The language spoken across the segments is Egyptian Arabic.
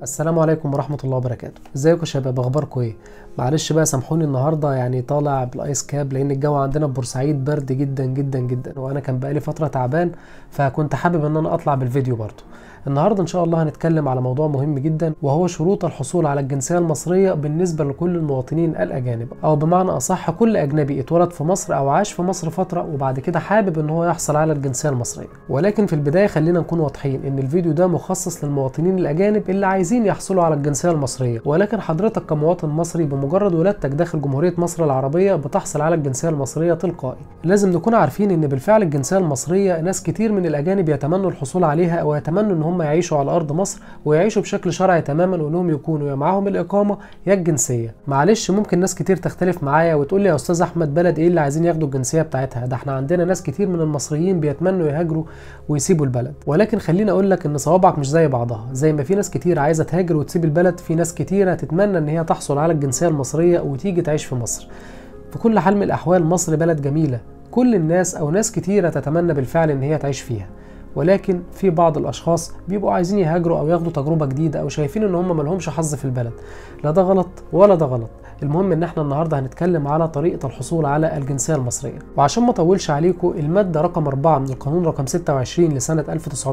السلام عليكم ورحمة الله وبركاته ازيكم يا شباب اخباركم ايه معلش بقى سامحوني النهارده يعني طالع بالايس كاب لان الجو عندنا في بورسعيد برد جدا جدا جدا وانا كان بقالي فترة تعبان فكنت حابب ان انا اطلع بالفيديو برضه النهارده ان شاء الله هنتكلم على موضوع مهم جدا وهو شروط الحصول على الجنسيه المصريه بالنسبه لكل المواطنين الاجانب او بمعنى اصح كل اجنبي اتولد في مصر او عاش في مصر فتره وبعد كده حابب ان هو يحصل على الجنسيه المصريه ولكن في البدايه خلينا نكون واضحين ان الفيديو ده مخصص للمواطنين الاجانب اللي عايزين يحصلوا على الجنسيه المصريه ولكن حضرتك كمواطن مصري بمجرد ولادتك داخل جمهوريه مصر العربيه بتحصل على الجنسيه المصريه تلقائي لازم نكون عارفين ان بالفعل الجنسيه المصريه ناس كتير من الاجانب يتمنوا الحصول عليها او يتمنوا ان هم يعيشوا على ارض مصر ويعيشوا بشكل شرعي تماما وانهم يكونوا يا معاهم الاقامه يا الجنسيه معلش ممكن ناس كتير تختلف معايا وتقول لي يا استاذ احمد بلد ايه اللي عايزين ياخدوا الجنسيه بتاعتها ده احنا عندنا ناس كتير من المصريين بيتمنوا يهاجروا ويسيبوا البلد ولكن خليني اقول لك ان صوابعك مش زي بعضها زي ما في ناس كتير عايزه تهاجر وتسيب البلد في ناس كتير هتتمنى ان هي تحصل على الجنسيه المصريه وتيجي تعيش في مصر في كل حال من الاحوال مصر بلد جميله كل الناس او ناس كتيره تتمنى بالفعل ان هي تعيش فيها ولكن في بعض الاشخاص بيبقوا عايزين يهاجروا او ياخدوا تجربه جديده او شايفين ان هم ملهمش حظ في البلد لا ده غلط ولا ده غلط المهم ان احنا النهارده هنتكلم على طريقه الحصول على الجنسيه المصريه وعشان ما اطولش عليكم الماده رقم 4 من القانون رقم 26 لسنه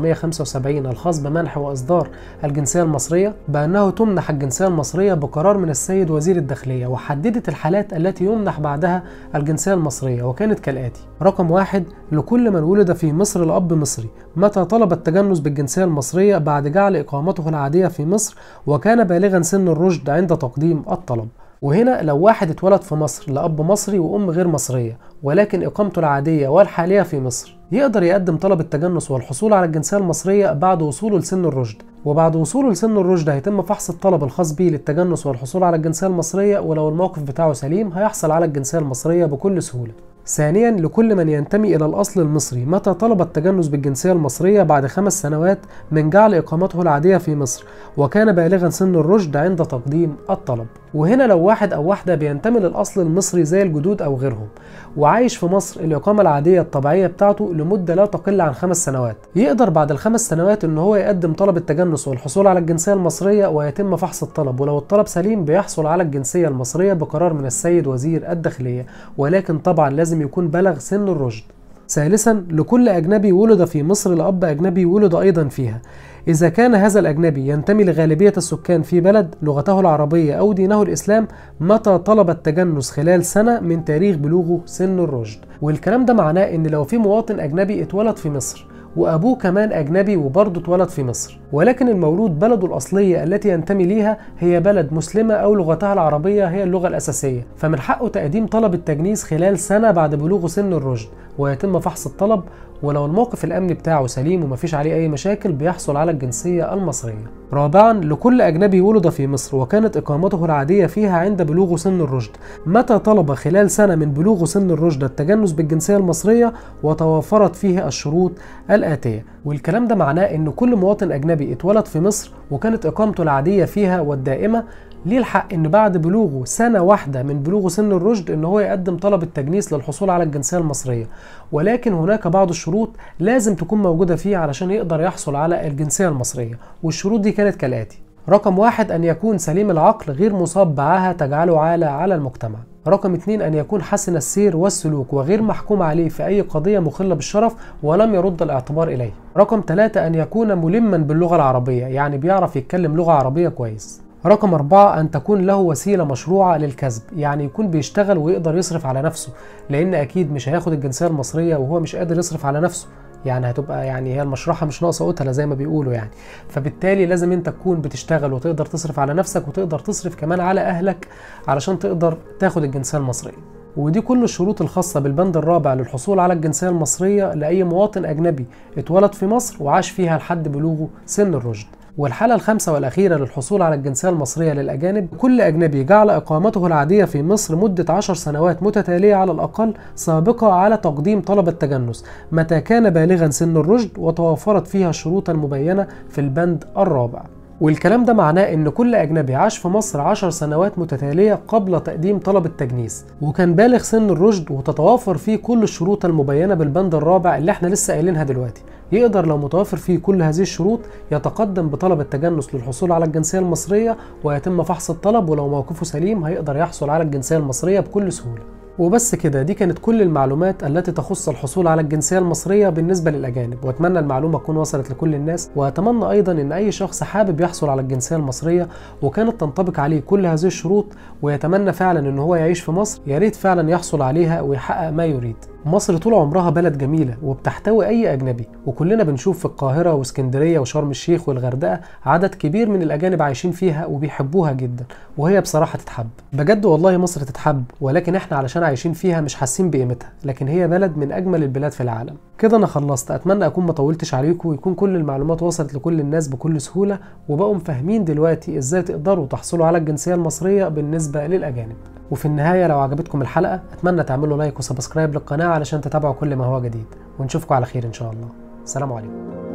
1975 الخاص بمنح واصدار الجنسيه المصريه بانه تمنح الجنسيه المصريه بقرار من السيد وزير الداخليه وحددت الحالات التي يمنح بعدها الجنسيه المصريه وكانت كالاتي رقم واحد لكل من ولد في مصر لاب مصري متى طلب التجنس بالجنسيه المصريه بعد جعل اقامته العاديه في مصر وكان بالغا سن الرشد عند تقديم الطلب وهنا لو واحد اتولد في مصر لأب مصري وأم غير مصرية ولكن إقامته العادية والحالية في مصر يقدر يقدم طلب التجنس والحصول على الجنسية المصرية بعد وصوله لسن الرشد وبعد وصوله لسن الرشد هيتم فحص الطلب الخاص به للتجنس والحصول على الجنسية المصرية ولو الموقف بتاعه سليم هيحصل على الجنسية المصرية بكل سهولة ثانيا لكل من ينتمي إلى الأصل المصري متى طلب التجنس بالجنسية المصرية بعد خمس سنوات من جعل إقامته العادية في مصر وكان بالغا سن الرشد عند تقديم الطلب وهنا لو واحد أو واحدة بينتمي للأصل المصري زي الجدود أو غيرهم وعايش في مصر الإقامة العادية الطبيعية بتاعته لمدة لا تقل عن خمس سنوات يقدر بعد الخمس سنوات إن هو يقدم طلب التجنس والحصول على الجنسية المصرية ويتم فحص الطلب ولو الطلب سليم بيحصل على الجنسية المصرية بقرار من السيد وزير الداخلية ولكن طبعا لازم يكون بلغ سن الرشد ثالثا لكل أجنبي ولد في مصر لأب أجنبي ولد أيضا فيها إذا كان هذا الأجنبي ينتمي لغالبية السكان في بلد لغته العربية أو دينه الإسلام متى طلب التجنس خلال سنة من تاريخ بلوغه سن الرشد والكلام ده معناه إن لو في مواطن أجنبي اتولد في مصر وأبوه كمان أجنبي وبرضه اتولد في مصر ولكن المولود بلده الأصلية التي ينتمي ليها هي بلد مسلمة أو لغتها العربية هي اللغة الأساسية فمن حقه تقديم طلب التجنيس خلال سنة بعد بلوغه سن الرشد ويتم فحص الطلب ولو الموقف الأمني بتاعه سليم ومفيش عليه أي مشاكل بيحصل على الجنسية المصرية. رابعا لكل أجنبي ولد في مصر وكانت إقامته العادية فيها عند بلوغه سن الرشد، متى طلب خلال سنة من بلوغه سن الرشد التجنس بالجنسية المصرية وتوفرت فيه الشروط الآتية، والكلام ده معناه إن كل مواطن أجنبي اتولد في مصر وكانت إقامته العادية فيها والدائمة ليه الحق ان بعد بلوغه سنة واحدة من بلوغه سن الرشد ان هو يقدم طلب التجنيس للحصول على الجنسية المصرية ولكن هناك بعض الشروط لازم تكون موجودة فيه علشان يقدر يحصل على الجنسية المصرية والشروط دي كانت كالآتي رقم واحد أن يكون سليم العقل غير مصاب بعاهة تجعله عالة على المجتمع رقم اتنين أن يكون حسن السير والسلوك وغير محكوم عليه في أي قضية مخلة بالشرف ولم يرد الاعتبار إليه رقم ثلاثة أن يكون ملما باللغة العربية يعني بيعرف يتكلم لغة عربية كويس رقم أربعة أن تكون له وسيلة مشروعة للكسب يعني يكون بيشتغل ويقدر يصرف على نفسه لأن أكيد مش هياخد الجنسية المصرية وهو مش قادر يصرف على نفسه يعني هتبقى يعني هي المشرحة مش ناقصة قتلة زي ما بيقولوا يعني فبالتالي لازم انت تكون بتشتغل وتقدر تصرف على نفسك وتقدر تصرف كمان على أهلك علشان تقدر تاخد الجنسية المصرية ودي كل الشروط الخاصة بالبند الرابع للحصول على الجنسية المصرية لأي مواطن أجنبي اتولد في مصر وعاش فيها لحد بلوغه سن الرشد والحالة الخامسة والأخيرة للحصول على الجنسية المصرية للأجانب كل أجنبي جعل إقامته العادية في مصر مدة عشر سنوات متتالية على الأقل سابقة على تقديم طلب التجنس متى كان بالغا سن الرشد وتوفرت فيها الشروط المبينة في البند الرابع والكلام ده معناه ان كل اجنبي عاش في مصر 10 سنوات متتاليه قبل تقديم طلب التجنيس وكان بالغ سن الرشد وتتوافر فيه كل الشروط المبينه بالبند الرابع اللي احنا لسه قايلينها دلوقتي يقدر لو متوفر فيه كل هذه الشروط يتقدم بطلب التجنس للحصول على الجنسيه المصريه ويتم فحص الطلب ولو موقفه سليم هيقدر يحصل على الجنسيه المصريه بكل سهوله وبس كده دي كانت كل المعلومات التي تخص الحصول على الجنسية المصرية بالنسبة للأجانب وأتمنى المعلومة تكون وصلت لكل الناس وأتمنى أيضا أن أي شخص حابب يحصل على الجنسية المصرية وكانت تنطبق عليه كل هذه الشروط ويتمنى فعلا أن هو يعيش في مصر يا ريت فعلا يحصل عليها ويحقق ما يريد مصر طول عمرها بلد جميلة وبتحتوي أي أجنبي وكلنا بنشوف في القاهرة واسكندرية وشرم الشيخ والغردقة عدد كبير من الأجانب عايشين فيها وبيحبوها جدا وهي بصراحة تتحب بجد والله مصر تتحب ولكن احنا علشان عايشين فيها مش حاسين بقيمتها لكن هي بلد من أجمل البلاد في العالم كده أنا خلصت أتمنى أكون ما طولتش عليكم ويكون كل المعلومات وصلت لكل الناس بكل سهولة وبقوا فاهمين دلوقتي إزاي تقدروا تحصلوا على الجنسية المصرية بالنسبة للأجانب وفي النهاية لو عجبتكم الحلقة أتمنى تعملوا لايك وسبسكرايب للقناة علشان تتابعوا كل ما هو جديد ونشوفكم على خير إن شاء الله سلام عليكم